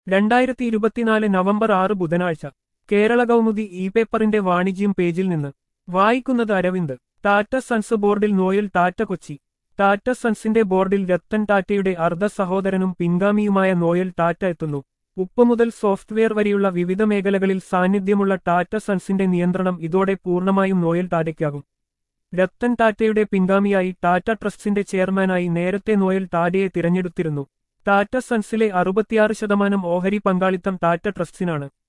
രണ്ടായിരത്തി ഇരുപത്തിനാല് നവംബർ ആറ് ബുധനാഴ്ച കേരള കൗമുദി ഇ പേപ്പറിന്റെ വാണിജ്യം പേജിൽ നിന്ന് വായിക്കുന്നത് അരവിന്ദ് ടാറ്റ സൺസ് ബോർഡിൽ നോയൽ ടാറ്റ കൊച്ചി ടാറ്റ സൺസിന്റെ ബോർഡിൽ രത്തൻ ടാറ്റയുടെ അർദ്ധ സഹോദരനും പിൻഗാമിയുമായ നോയൽ ടാറ്റ എത്തുന്നു ഉപ്പ് മുതൽ സോഫ്റ്റ്വെയർ വരെയുള്ള വിവിധ മേഖലകളിൽ സാന്നിധ്യമുള്ള ടാറ്റ സൺസിന്റെ നിയന്ത്രണം ഇതോടെ പൂർണ്ണമായും നോയൽ ടാറ്റയ്ക്കാകും രത്തൻ ടാറ്റയുടെ പിൻഗാമിയായി ടാറ്റ ട്രസ്റ്റിന്റെ ചെയർമാനായി നേരത്തെ നോയൽ ടാറ്റയെ തിരഞ്ഞെടുത്തിരുന്നു ടാറ്റ സൺസിലെ അറുപത്തിയാറ് ശതമാനം ഓഹരി പങ്കാളിത്തം ടാറ്റ ട്രസ്റ്റിനാണ്